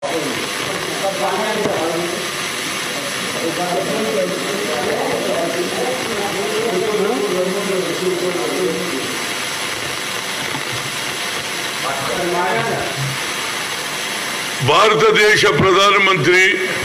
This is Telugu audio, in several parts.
భారతదేశ ప్రధానమంత్రి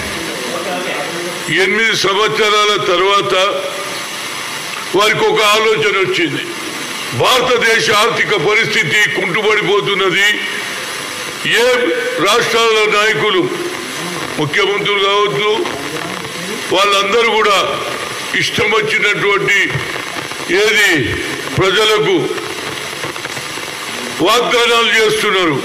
ఎనిమిది సంవత్సరాల తర్వాత వారికి ఒక ఆలోచన వచ్చింది భారతదేశ ఆర్థిక పరిస్థితి కుంటుపడిపోతున్నది ఏ రాష్ట్రాల నాయకులు ముఖ్యమంత్రులు కావచ్చు వాళ్ళందరూ కూడా ఇష్టం వచ్చినటువంటి ఏది ప్రజలకు వాగ్దానాలు చేస్తున్నారు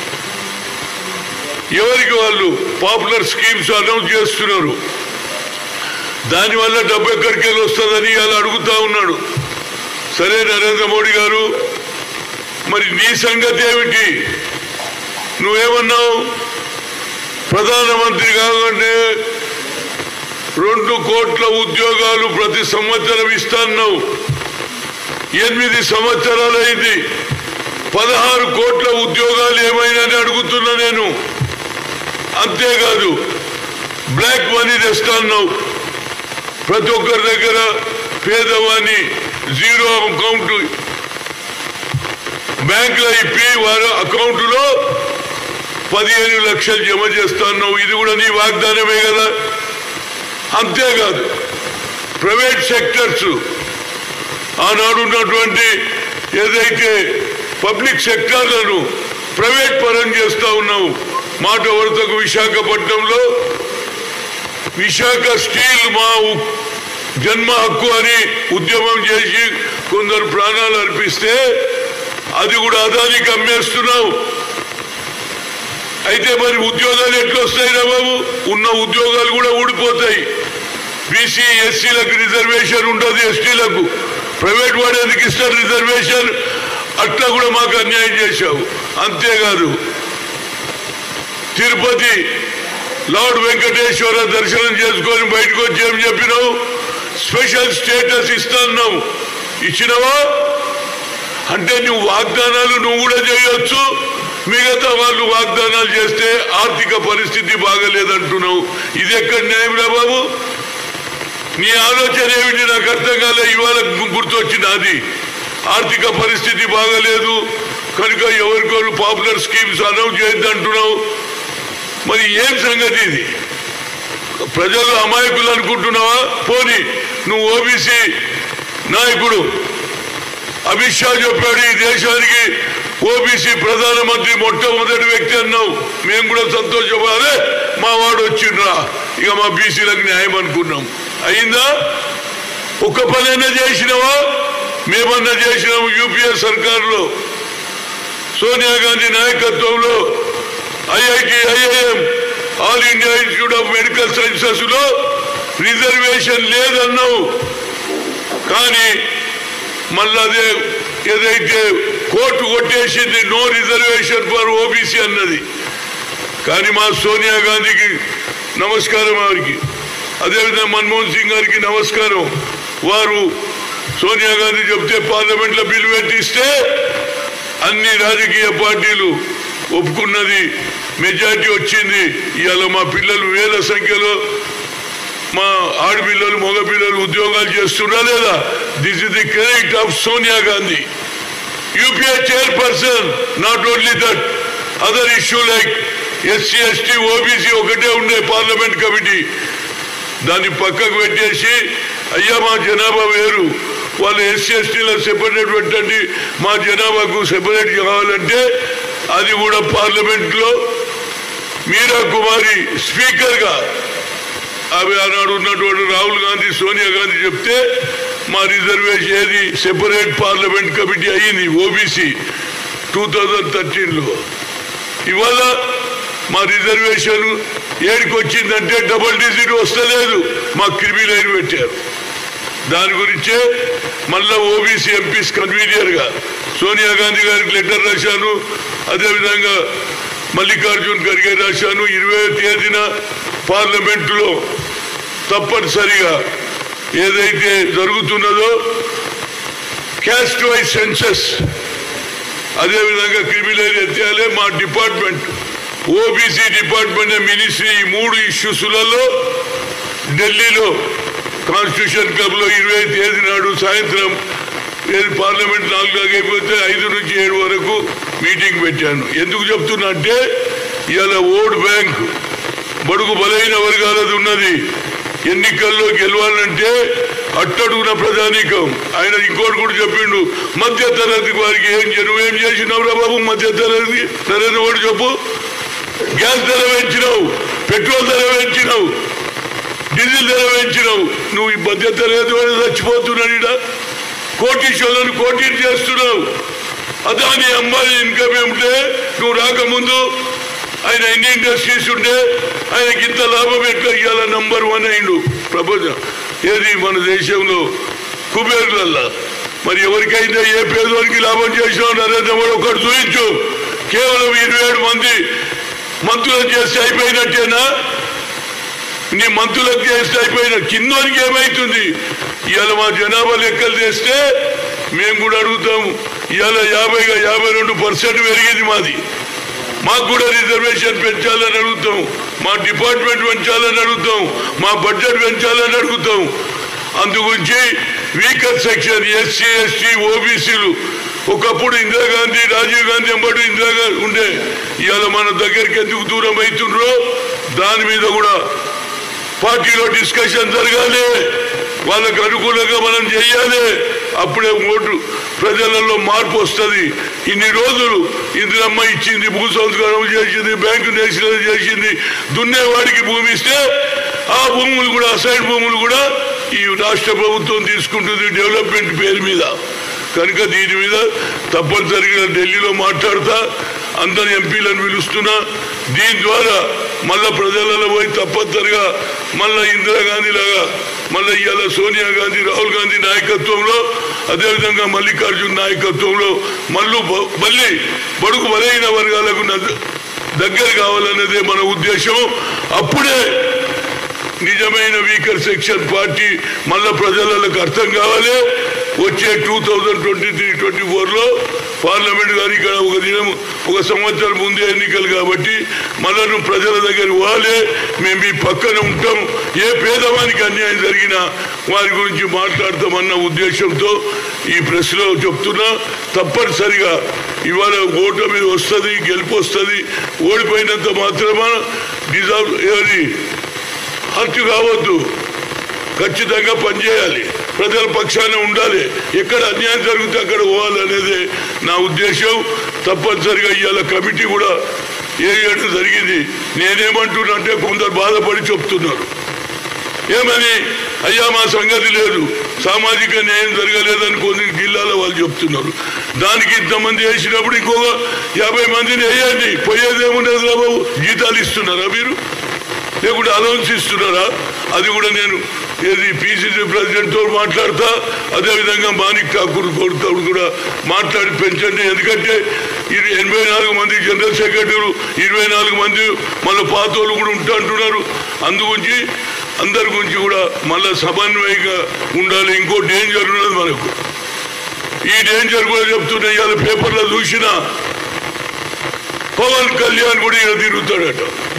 ఎవరికి వాళ్ళు పాపులర్ స్కీమ్స్ అనౌన్స్ చేస్తున్నారు దానివల్ల డబ్బు ఎక్కడికి వెళ్ళి వస్తుందని అలా అడుగుతా ఉన్నాడు సరే నరేంద్ర మోడీ గారు మరి నీ సంగతి ఏమిటి నువ్వేమన్నావు ప్రధానమంత్రి కాగానే రెండు కోట్ల ఉద్యోగాలు ప్రతి సంవత్సరం ఇస్తాన్నావు ఎనిమిది సంవత్సరాలు అయింది పదహారు కోట్ల ఉద్యోగాలు ఏమైనా అడుగుతున్నా నేను అంతేకాదు బ్లాక్ మనీ తెస్తాన్నావు ప్రతి ఒక్కరి దగ్గర పేదవాని జీరో అకౌంట్ బ్యాంకులో ఇప్పి వారి అకౌంట్లో పదిహేను లక్షలు జమ చేస్తున్నావు ఇది కూడా నీ వాగ్దానమే కదా అంతేకాదు ప్రైవేట్ సెక్టర్స్ ఆనాడు ఉన్నటువంటి ఏదైతే పబ్లిక్ సెక్టార్లను ప్రైవేట్ పరం చేస్తా ఉన్నావు మాట వరతకు విశాఖపట్నంలో విశాఖ స్టీల్ మా ఉ- జన్మ హక్కు అని ఉద్యమం చేసి కొందరు ప్రాణాలు అర్పిస్తే అది కూడా అదానికి అమ్మేస్తున్నావు అయితే మరి ఉద్యోగాలు ఎట్లా వస్తాయి బాబు ఉన్న ఉద్యోగాలు కూడా ఊడిపోతాయి బీసీ ఎస్సీలకు రిజర్వేషన్ ఉండదు ఎస్టీలకు ప్రైవేట్ వాడు ఎందుకు ఇస్తారు రిజర్వేషన్ అట్లా కూడా మాకు అన్యాయం చేశావు అంతేకాదు తిరుపతి లార్డ్ వెంకటేశ్వర దర్శనం చేసుకొని బయటకు వచ్చి ఏం చెప్పినావు స్పెషల్ స్టేటస్ ఇస్తున్నావు ఇచ్చినవా అంటే నువ్వు వాగ్దానాలు నువ్వు కూడా చేయొచ్చు మిగతా వాళ్ళు వాగ్దానాలు చేస్తే ఆర్థిక పరిస్థితి బాగలేదంటున్నావు ఇది ఎక్కడ న్యాయంరా బాబు నీ ఆలోచన ఏమిటి నాకు అర్థం కాలే ఇవాళ గుర్తొచ్చింది అది ఆర్థిక పరిస్థితి బాగలేదు కనుక ఎవరికోరు పాపులర్ స్కీమ్స్ అనౌన్స్ చేయొద్దు అంటున్నావు మరి ఏం సంగతి ఇది ప్రజలు అమాయకులు అనుకుంటున్నావా పోని నువ్వు ఓబీసీ నాయకుడు అమిత్ షా చెప్పాడు ఈ దేశానికి ఓబీసీ ప్రధానమంత్రి మొట్టమొదటి వ్యక్తి అన్నావు మేము కూడా సంతోషపడాలి మా వాడు వచ్చిండ్రా ఇక మా బీసీలకు న్యాయం అనుకున్నాం అయిందా ఒక్క పనైనా చేసినవా మేమన్నా చేసినాము యూపీఏ సర్కారులో సోనియా గాంధీ నాయకత్వంలో IIT IIM All India Institute of Medical Sciences లో రిజర్వేషన్ లేదన్నావు కానీ మళ్ళీ అదే ఏదైతే కోర్టు కొట్టేసింది నో రిజర్వేషన్ ఫర్ ఓబీసీ అన్నది కానీ మా సోనియా గాంధీకి నమస్కారం వారికి అదేవిధంగా మన్మోహన్ సింగ్ గారికి నమస్కారం వారు సోనియా గాంధీ చెప్తే పార్లమెంట్ లో బిల్లు పెట్టిస్తే అన్ని రాజకీయ పార్టీలు ఒప్పుకున్నది మెజార్టీ వచ్చింది ఇవాళ మా పిల్లలు వేల సంఖ్యలో మా ఆడపిల్లలు మగ పిల్లలు ఉద్యోగాలు చేస్తున్నా లేదా this is the credit of Sonia Gandhi UPA chairperson not only that other issue like SC ST OBC ఒకటే ఉండే పార్లమెంట్ కమిటీ దాన్ని పక్కకు పెట్టేసి అయ్యా మా జనాభా వేరు వాళ్ళు ఎస్సీ ఎస్టీలో సెపరేట్ పెట్టండి మా జనాభాకు సెపరేట్ కావాలంటే అది కూడా పార్లమెంట్లో మీరా కుమారి స్పీకర్గా అవి ఆనాడు ఉన్నటువంటి రాహుల్ గాంధీ సోనియా గాంధీ చెప్తే మా రిజర్వేషన్ ఏది సెపరేట్ పార్లమెంట్ కమిటీ అయ్యింది ఓబీసీ టూ థౌజండ్ థర్టీన్లో ఇవాళ మా రిజర్వేషన్ ఏడికి వచ్చిందంటే డబుల్ డిజిట్ వస్తలేదు మా క్రిమి లైన్ పెట్టారు దాని గురించే మళ్ళా ఓబీసీ ఎంపీస్ కన్వీనియర్గా సోనియా గాంధీ గారికి లెటర్ రాశాను అదేవిధంగా మల్లికార్జున్ ఖర్గే రాశాను ఇరవై తేదీన పార్లమెంటులో తప్పనిసరిగా ఏదైతే జరుగుతున్నదో క్యాస్ట్ వైజ్ సెన్సస్ అదేవిధంగా క్రిమినల్ ఎత్తాలే మా డిపార్ట్మెంట్ ఓబీసీ డిపార్ట్మెంట్ మినిస్ట్రీ ఈ మూడు ఇష్యూస్లలో ఢిల్లీలో కాన్స్టిట్యూషన్ క్లబ్ లో ఇరవై తేదీ నాడు సాయంత్రం ఏది పార్లమెంట్ నాలుగు అయిపోతే ఐదు నుంచి ఏడు వరకు మీటింగ్ పెట్టాను ఎందుకు చెప్తున్నా అంటే ఇవాళ ఓట్ బ్యాంక్ బడుగు బలైన వర్గాలది ఉన్నది ఎన్నికల్లో గెలవాలంటే అట్టడుగున ప్రజానీకం ఆయన ఇంకోటి కూడా చెప్పిండు మధ్య తరగతి వారికి ఏం చే- నువ్వేం చేసినావు రా బాబు మధ్య తరగతి నరేంద్ర మోడీ చెప్పు గ్యాస్ ధర పెంచినావు పెట్రోల్ ధర పెంచినావు డీజిల్ ధర పెంచినావు నువ్వు ఈ మధ్య తరగతి వాడు చచ్చిపోతున్నాడు ఈడ కోటీశ్వరులను కోటీ చేస్తున్నావు అదాని అంబానీ ఇన్కమ్ ఏమిటే నువ్వు రాకముందు ఆయన ఎన్ని ఇండస్ట్రీస్ ఉంటే ఆయనకి ఇంత లాభం ఎట్లా ఇవాళ నంబర్ వన్ అయిండు ప్రపంచం ఏది మన దేశంలో కుబేరులల్లా మరి ఎవరికైనా ఏ పేదవానికి లాభం చేసినావు నరేంద్ర మోడీ ఒకటి చూపించు కేవలం ఇరవై ఏడు మంది మంత్రులు చేస్తే అయిపోయినట్టేనా నీ మంత్రులకు చేస్తే అయిపోయిన కిందోనికి ఏమైతుంది ఇవాళ మా జనాభా లెక్కలు చేస్తే మేము కూడా అడుగుతాము ఇవాళ యాభైగా యాభై రెండు పర్సెంట్ పెరిగింది మాది మాకు కూడా రిజర్వేషన్ పెంచాలని అడుగుతాం మా డిపార్ట్మెంట్ పెంచాలని అడుగుతాం మా బడ్జెట్ పెంచాలని అడుగుతాం అందుగురించి వీకర్ సెక్షన్ ఎస్సీ ఎస్టీ ఓబీసీలు ఒకప్పుడు ఇందిరాగాంధీ రాజీవ్ గాంధీ ఎంబడి ఇందిరాగాంధీ ఉండే ఇవాళ మన దగ్గరికి ఎందుకు దూరం అవుతుండ్రో దాని మీద కూడా పార్టీలో డిస్కషన్ జరగాలి వాళ్ళకు అనుకూలంగా మనం చేయాలి అప్పుడే ఓటు ప్రజలలో మార్పు వస్తుంది ఇన్ని రోజులు ఇందిరమ్మ ఇచ్చింది భూ సంస్కారం చేసింది బ్యాంకు నేషనల్ చేసింది దున్నేవాడికి భూమి ఇస్తే ఆ భూములు కూడా అసైడ్ భూములు కూడా ఈ రాష్ట్ర ప్రభుత్వం తీసుకుంటుంది డెవలప్మెంట్ పేరు మీద కనుక దీని మీద తప్పనిసరిగా ఢిల్లీలో మాట్లాడతా అందరి ఎంపీలను పిలుస్తున్నా దీని ద్వారా మళ్ళా ప్రజలలో పోయి తప్పనిసరిగా మళ్ళా ఇందిరాగాంధీ లాగా మళ్ళీ ఇవాళ సోనియా గాంధీ రాహుల్ గాంధీ నాయకత్వంలో అదేవిధంగా మల్లికార్జున్ నాయకత్వంలో మళ్ళీ బ- మళ్ళీ బడుగు బలైన వర్గాలకు నద- దగ్గర కావాలన్నదే మన ఉద్దేశం అప్పుడే నిజమైన వీకర్ సెక్షన్ పార్టీ మళ్ళా ప్రజలకు అర్థం కావాలి వచ్చే two thousand twenty three twenty ఫోర్లో పార్లమెంట్ గారు ఇక్కడ ఒక దినం ఒక సంవత్సరం ముందే ఎన్నికలు కాబట్టి మళ్ళా నువ్వు ప్రజల దగ్గర పోవాలి మేము మీ పక్కన ఉంటాం ఏ పేదవానికి అన్యాయం జరిగినా వారి గురించి మాట్లాడతామన్న ఉద్దేశంతో ఈ ప్రెస్లో చెప్తున్నా తప్పనిసరిగా ఇవాళ ఓటమి వస్తుంది గెలుపు వస్తుంది ఓడిపోయినంత మాత్రమా డిజార్వ్ ఏది హత్య కావద్దు ఖచ్చితంగా పనిచేయాలి ప్రజల పక్షాన ఉండాలి ఎక్కడ అన్యాయం జరిగితే అక్కడ పోవాలనేది నా ఉద్దేశం తప్పనిసరిగా ఇవాళ కమిటీ కూడా ఏరియడం జరిగింది నేనేమంటున్నా అంటే కొందరు బాధపడి చెప్తున్నారు ఏమని అయ్యా మా సంగతి లేదు సామాజిక న్యాయం జరగలేదని కొన్ని జిల్లాలో వాళ్ళు చెప్తున్నారు దానికి ఇంతమంది వేసినప్పుడు ఇంకొక యాభై మందిని వేయండి పోయేదేముండదు రా బాబు జీతాలు ఇస్తున్నారా మీరు లేకుంటే అలౌన్స్ ఇస్తున్నారా అది కూడా నేను ఏది పిసిసి ప్రెసిడెంట్ తో మాట్లాడతా అదేవిధంగా మాణిక్ ఠాకూర్ కొడుతో కూడా మాట్లాడి పెంచండి ఎందుకంటే ఇది ఎనభై నాలుగు మంది జనరల్ సెక్రటరీలు ఇరవై నాలుగు మంది మళ్ళీ పాతోళ్ళు కూడా ఉంటా అంటున్నారు అందుగురించి అందరి గురించి కూడా మళ్ళీ సమన్వయంగా ఉండాలి ఇంకో డేంజర్ ఉన్నది మనకు ఈ డేంజర్ కూడా చెప్తున్నా ఇవాళ పేపర్లో చూసినా పవన్ కళ్యాణ్ కూడా ఈయన తిరుగుతాడట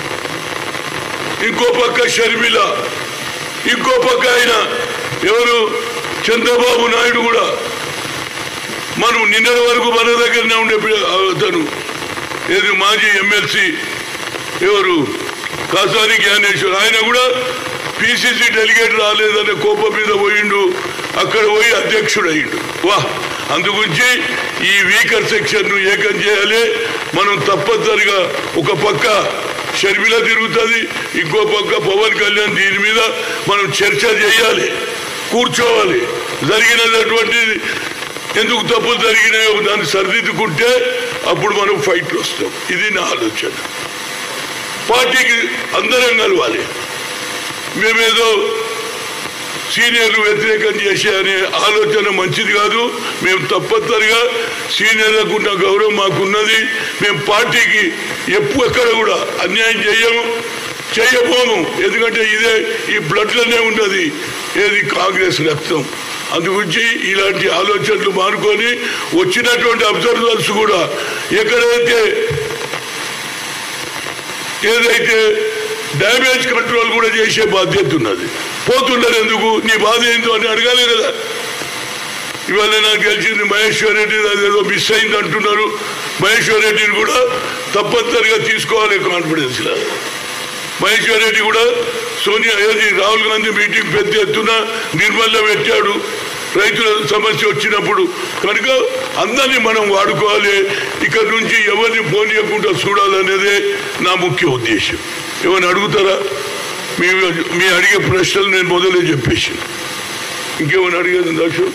ఇంకో పక్క షర్మిల ఇంకో పక్క ఆయన ఎవరు చంద్రబాబు నాయుడు కూడా మనం నిన్నటి వరకు మన దగ్గరనే ఉండే పి- అతను ఏది మాజీ ఎమ్మెల్సీ ఎవరు కాసాని జ్ఞానేశ్వర్ ఆయన కూడా పిసిసి డెలిగేట్ రాలేదనే కోపం మీద పోయిండు అక్కడ పోయి అధ్యక్షుడు అయ్యిండు వా అందుగురించి ఈ వీకర్ సెక్షన్ ను ఏకం చేయాలి మనం తప్పనిసరిగా ఒక పక్క షర్మిల తిరుగుతుంది ఇంకో పక్క పవన్ కళ్యాణ్ దీని మీద మనం చర్చ చేయాలి కూర్చోవాలి జరిగినటువంటి ఎందుకు తప్పులు జరిగినాయో దాన్ని సరిదిద్దుకుంటే అప్పుడు మనం ఫైట్ వస్తాం ఇది నా ఆలోచన పార్టీకి అందరం కలవాలి మేమేదో సీనియర్లు వ్యతిరేకం చేసే అనే ఆలోచన మంచిది కాదు మేము తప్పనిసరిగా సీనియర్లకు ఉన్న గౌరవం మాకున్నది మేము పార్టీకి ఎప్పుడు ఎక్కడ కూడా అన్యాయం చేయము చేయబోము ఎందుకంటే ఇదే ఈ బ్లడ్లోనే ఉన్నది ఏది కాంగ్రెస్ రక్తం అందుగురించి ఇలాంటి ఆలోచనలు మానుకొని వచ్చినటువంటి అబ్జర్వర్స్ కూడా ఎక్కడైతే ఏదైతే డ్యామేజ్ కంట్రోల్ కూడా చేసే బాధ్యత ఉన్నది పోతున్నారు ఎందుకు నీ బాధ ఏందో అని అడగాలి కదా ఇవాళ నాకు గెలిచింది మహేశ్వర్ రెడ్డి అదేదో మిస్ అయింది అంటున్నారు మహేశ్వర్ రెడ్డిని కూడా తప్పనిసరిగా తీసుకోవాలి కాన్ఫిడెన్స్ లా మహేశ్వర్ రెడ్డి కూడా సోనియా ఏది రాహుల్ గాంధీ మీటింగ్ పెద్ద ఎత్తున నిర్మల్లో పెట్టాడు రైతుల సమస్య వచ్చినప్పుడు కనుక అందరినీ మనం వాడుకోవాలి ఇక్కడ నుంచి ఎవరిని పోనీయకుండా చూడాలనేదే నా ముఖ్య ఉద్దేశం ఏమైనా అడుగుతారా మీ మీ అడిగే ప్రశ్నలు నేను మొదలే చెప్పేసి ఇంకేమైనా అడిగేది దర్శనం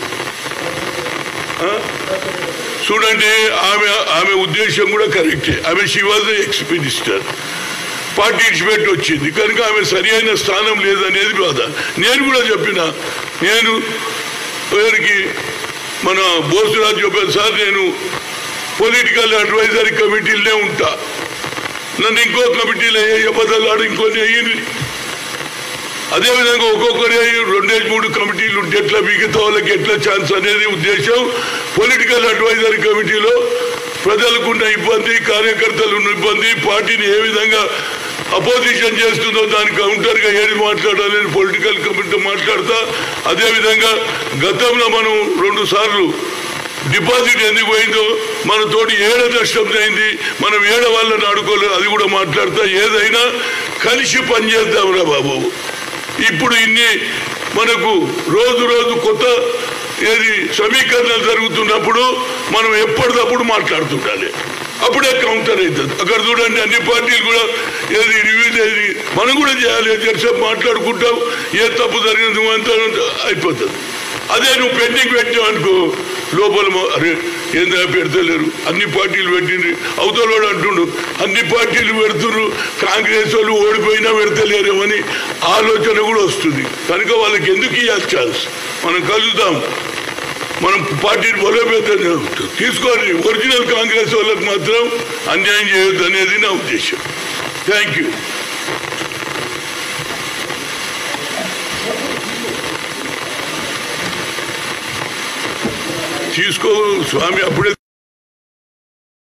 చూడండి ఆమె ఆమె ఉద్దేశం కూడా కరెక్టే ఆమె she was ex minister party ఇచ్చిపెట్టి వచ్చింది కనుక ఆమె సరి అయిన స్థానం లేదనేది బాధ నేను కూడా చెప్పిన నేను పేరుకి మన బోసురాజు చెప్పాను సార్ నేను పొలిటికల్ అడ్వైజరీ కమిటీలోనే ఉంటా నన్ను ఇంకో కమిటీలో ఏ అబద్ధాలు ఇంకొని అయ్యింది అదేవిధంగా ఒక్కొక్కరి రెండేసి మూడు కమిటీలు ఉంటే ఎట్లా మిగతా వాళ్ళకి ఎట్లా ఛాన్స్ అనేది ఉద్దేశం పొలిటికల్ అడ్వైజరీ కమిటీలో ప్రజలకున్న ఇబ్బంది కార్యకర్తలు ఉన్న ఇబ్బంది పార్టీని ఏ విధంగా అపోజిషన్ చేస్తుందో దానికి కౌంటర్గా ఏది మాట్లాడాలని పొలిటికల్ కమిటీతో మాట్లాడతా అదేవిధంగా గతంలో మనం రెండు సార్లు డిపాజిట్ ఎందుకు పోయిందో మన తోటి ఏడ నష్టం అయింది మనం ఏడ వాళ్ళని ఆడుకోలేదు అది కూడా మాట్లాడతా ఏదైనా కలిసి పనిచేద్దాంరా బాబు ఇప్పుడు ఇన్ని మనకు రోజు రోజు కొత్త ఏది సమీకరణలు జరుగుతున్నప్పుడు మనం ఎప్పటికప్పుడు మాట్లాడుతుండాలి అప్పుడే కౌంటర్ అవుతుంది అక్కడ చూడండి అన్ని పార్టీలు కూడా ఏది రివ్యూ ఏది మనం కూడా చేయాలి చెప్పి మాట్లాడుకుంటాం ఏ తప్పు జరిగింది అంతా అయిపోతుంది అదే నువ్వు పెండింగ్ పెట్టావు అనుకో లోపల మొ- అరే ఏందా పెడతలేరు అన్ని పార్టీలు పెట్టిండ్రు అవతలోడు అంటుండు అన్ని పార్టీలు పెడుతున్నారు కాంగ్రెస్ వాళ్ళు ఓడిపోయినా పెడతలేరేమని ఆలోచన కూడా వస్తుంది కనుక వాళ్ళకి ఎందుకు ఇవ్వాలి ఛాన్స్ మనం కలుద్దాం మనం పార్టీని బలోపేతం తీసుకోండి ఒరిజినల్ కాంగ్రెస్ వాళ్ళకి మాత్రం అన్యాయం చేయొద్దు అనేది నా ఉద్దేశం థ్యాంక్ యూ తీసుకో స్వామి అప్పుడే